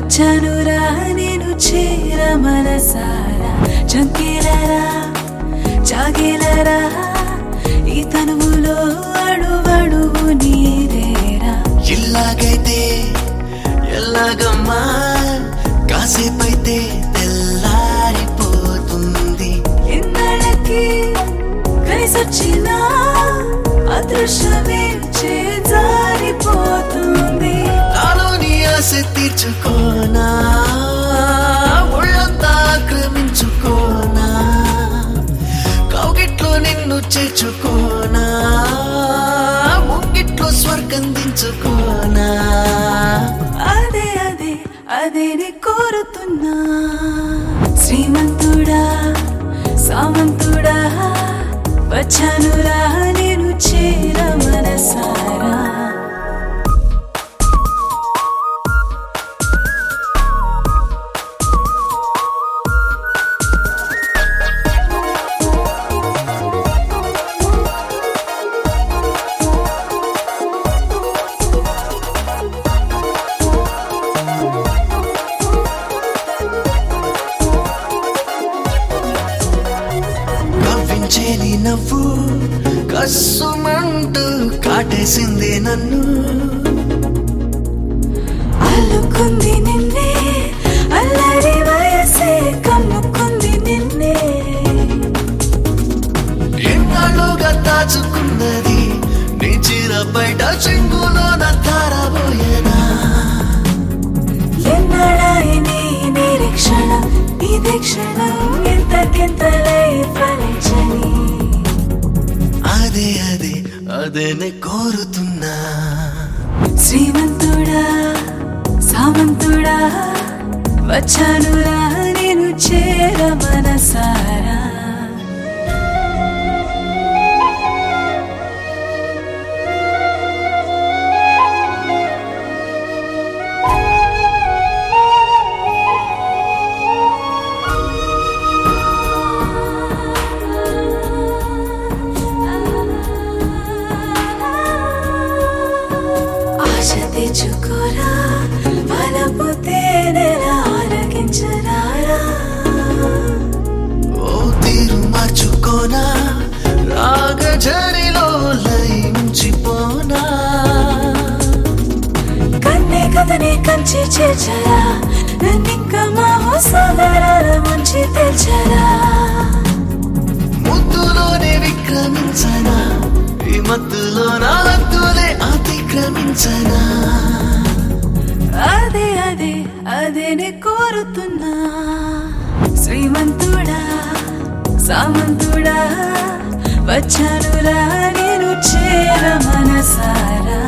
వచ్చానురా నేను చేర మనసారా చంకేలరా చాగేలరా ఈ తనువులో అడువడువు నీరేరా ఇల్లాగైతే ఎల్లాగమ్మా కాసేపైతే తెల్లారిపోతుంది ఎన్నడకి కలిసొచ్చిన అదృశ్యమే చేజారిపోతుంది నాలోని ఆశ తీర్చుకోనా ఒళ్ళంతా ఆక్రమించుకోనా కౌగిట్లో నిన్ను చేర్చుకోనా ముంగిట్లో స్వర్గం దించుకోనా అదే అదే అదే నీ కోరుతున్నా శ్రీమంతుడా సామంతుడా వచ్చానురా నేను చేర మనసారా నవ్వించేది నవ్వు కస్సుమంటూ కాటేసింది నన్ను అల్లుకుంది నిన్నే అల్లరి వయసే కమ్ముకుంది నిన్నే ఎన్నాళ్ళుగా దాచుకున్నది నీ చీర బయట చెంగులోన తారబోయేనా ఎన్నడాయి నీ నిరీక్షణ ఇదే క్షణం ఎంతకెంతలై ఫలించని అదే అదే అదే నే కోరుతున్నా శ్రీమంతుడా సామంతుడా వచ్చానురా నేను చేర మనసారా ఆశ తెచ్చుకోరా బలపు తేనెలా ఆరగించరారా ఓ తీరు మార్చుకోనా రాగజరిలో లయించిపోనా కన్నే కథనే కంచి చేర్చరా నన్నింక మా సోదరాల ముంచి తెచ్చరా ముద్దులోనే విక్రమించనా ఈ మత్తులో నా హద్దులే అతిక్రమించనా అదే అదే అదే నే కోరుతున్నా శ్రీమంతుడా సామంతుడా వచ్చానురా నేను చేర మనసారా